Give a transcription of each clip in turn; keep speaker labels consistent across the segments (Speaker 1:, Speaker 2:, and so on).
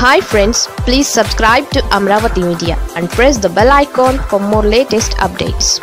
Speaker 1: hi friends please subscribe to Amaravati media and press the bell icon for more latest updates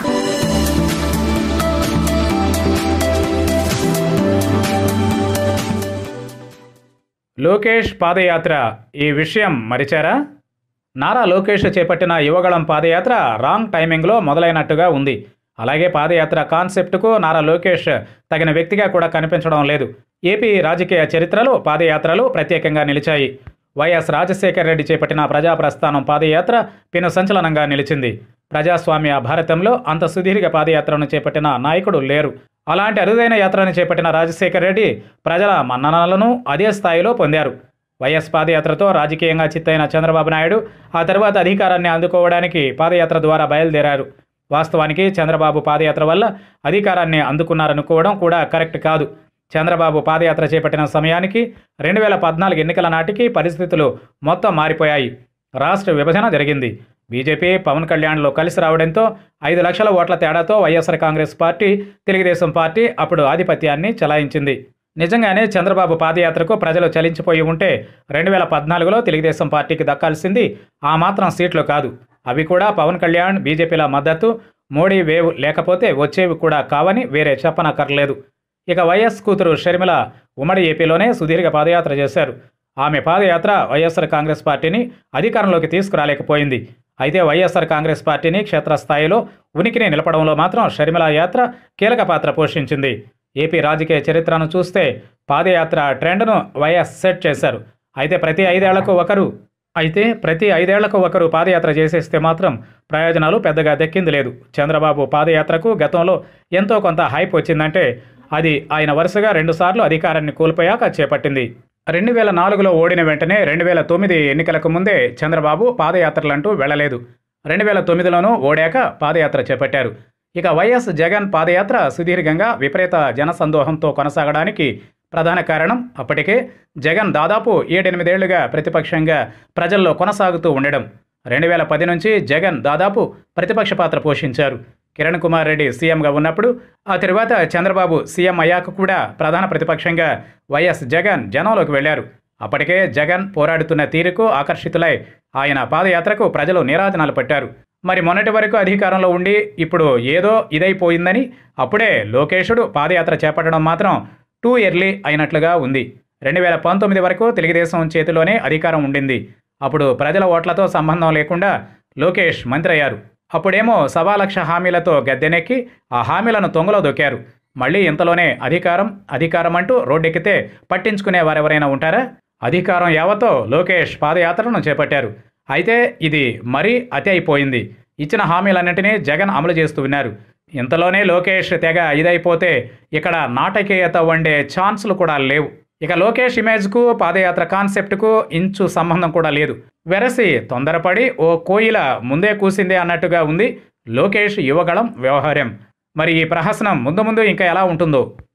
Speaker 2: Lokesh padayatra ఈ విషయం మరిచారా నారా లోకేష్ చేపట్టిన యువగళం పాదయాత్ర wrong టైమింగ్లో మొదలైనట్టుగా ఉంది అలాగే పాదయాత్ర కాన్సెప్ట్కు నారా లోకేష్ తగిన వ్యక్తిగా కూడా కనిపించడం లేదు ఏపీ రాజకీయ చరిత్రలో పాదయాత్రలు ప్రత్యేకంగా నిలిచాయి వైఎస్ రాజశేఖర రెడ్డి చేపట్టిన ప్రజా ప్రస్థానం పాదయాత్ర పెను సంచలనంగా నిలిచింది ప్రజాస్వామ్య భారతంలో అంత సుదీర్ఘ పాదయాత్రను చేపట్టిన నాయకుడు లేరు అలాంటి అరుదైన యాత్రను చేపట్టిన రాజశేఖర రెడ్డి ప్రజల మన్ననలను అదే స్థాయిలో పొందారు వైఎస్ పాదయాత్రతో రాజకీయంగా చిత్తైన చంద్రబాబు నాయుడు ఆ తర్వాత అధికారాన్ని అందుకోవడానికి పాదయాత్ర ద్వారా బయలుదేరారు వాస్తవానికి చంద్రబాబు పాదయాత్ర వల్ల అధికారాన్ని అందుకున్నారనుకోవడం కూడా కరెక్ట్ కాదు చంద్రబాబు పాదయాత్ర చేపట్టిన సమయానికి రెండు వేల పద్నాలుగు ఎన్నికల నాటికి పరిస్థితులు మొత్తం మారిపోయాయి రాష్ట్ర విభజన జరిగింది బీజేపీ పవన్ కళ్యాణ్లో కలిసి రావడంతో ఐదు లక్షల ఓట్ల తేడాతో YSR Congress party Telugudesam party అప్పుడు ఆధిపత్యాన్ని చెలాయించింది నిజంగానే చంద్రబాబు పాదయాత్రకు ప్రజలు చలించిపోయి ఉంటే రెండు వేల పద్నాలుగులో తెలుగుదేశం పార్టీకి దక్కాల్సింది ఆ మాత్రం సీట్లు కాదు అవి కూడా పవన్ కళ్యాణ్ బీజేపీల మద్దతు మోడీ వేవ్ లేకపోతే వచ్చేవి కూడా కావని వేరే చెప్పనక్కర్లేదు ఇక వైఎస్ కూతురు షర్మిల ఉమ్మడి ఏపీలోనే సుదీర్ఘ పాదయాత్ర చేశారు ఆమె పాదయాత్ర వైఎస్ఆర్ కాంగ్రెస్ పార్టీని అధికారంలోకి తీసుకురాలేకపోయింది అయితే వైఎస్ఆర్ కాంగ్రెస్ పార్టీని క్షేత్రస్థాయిలో ఉనికిని నిలపడంలో మాత్రం షర్మిల యాత్ర కీలక పాత్ర పోషించింది ఏపీ రాజకీయ చరిత్రను చూస్తే పాదయాత్ర ట్రెండ్ను వైఎస్ సెట్ చేశారు అయితే ప్రతి ఐదేళ్లకు ఒకరు అయితే ప్రతి ఐదేళ్లకు ఒకరు పాదయాత్ర చేసేస్తే మాత్రం ప్రయోజనాలు పెద్దగా దక్కింది లేదు చంద్రబాబు పాదయాత్రకు గతంలో ఎంతో కొంత హైప్ వచ్చిందంటే అది ఆయన వరుసగా రెండుసార్లు అధికారాన్ని కోల్పోయాక చేపట్టింది రెండు వేల నాలుగులో ఓడిన వెంటనే రెండు వేల తొమ్మిది ఎన్నికలకు ముందే చంద్రబాబు పాదయాత్రలంటూ వెళ్ళలేదు రెండు వేల తొమ్మిదిలోనూ ఓడాక పాదయాత్ర చేపట్టారు ఇక వైఎస్ జగన్ పాదయాత్ర సుదీర్ఘంగా విపరీత జనసందోహంతో కొనసాగడానికి ప్రధాన కారణం అప్పటికే జగన్ దాదాపు ఏడెనిమిదేళ్లుగా ప్రతిపక్షంగా ప్రజల్లో కొనసాగుతూ ఉండడం రెండు వేల పది నుంచి జగన్ దాదాపు ప్రతిపక్ష పాత్ర పోషించారు కిరణ్ కుమార్ రెడ్డి సీఎంగా ఉన్నప్పుడు ఆ తరువాత చంద్రబాబు సీఎం అయ్యాక కూడా ప్రధాన ప్రతిపక్షంగా వైఎస్ జగన్ జనంలోకి వెళ్లారు అప్పటికే జగన్ పోరాడుతున్న తీరుకు ఆకర్షితులై ఆయన పాదయాత్రకు ప్రజలు నీరాజనాలు పట్టారు మరి మొన్నటి వరకు అధికారంలో ఉండి ఇప్పుడు ఏదో ఇదైపోయిందని అప్పుడే లోకేషుడు పాదయాత్ర చేపట్టడం మాత్రం టూ ఇయర్లీ అయినట్లుగా ఉంది రెండు వేల పంతొమ్మిది వరకు తెలుగుదేశం చేతిలోనే అధికారం ఉండింది అప్పుడు ప్రజల ఓట్లతో సంబంధం లేకుండా లోకేష్ మంత్రి అయ్యారు అప్పుడేమో సవా లక్ష హామీలతో గద్దెనెక్కి ఆ హామీలను తొంగలో దొక్కారు మళ్ళీ ఇంతలోనే అధికారం అధికారం అంటూ రోడ్డెక్కితే పట్టించుకునే వారెవరైనా ఉంటారా అధికారం యావతో లోకేష్ పాదయాత్రను చేపట్టారు అయితే ఇది మరీ అతి అయిపోయింది ఇచ్చిన హామీలన్నింటినీ జగన్ అమలు చేస్తూ ఉన్నారు ఇంతలోనే లోకేష్ తెగ ఇదైపోతే ఇక్కడ నాటకీయత వండే ఛాన్సులు కూడా లేవు ఇక లోకేష్ ఇమేజ్కు పాదయాత్ర కాన్సెప్ట్కు ఇంచు సంబంధం కూడా లేదు వెరసి తొందరపడి ఓ కోయిల ముందే కూసిందే అన్నట్టుగా ఉంది లోకేష్ యువగళం వ్యవహారం మరి ఈ ప్రహసనం ముందు ముందు ఇంకా ఎలా ఉంటుందో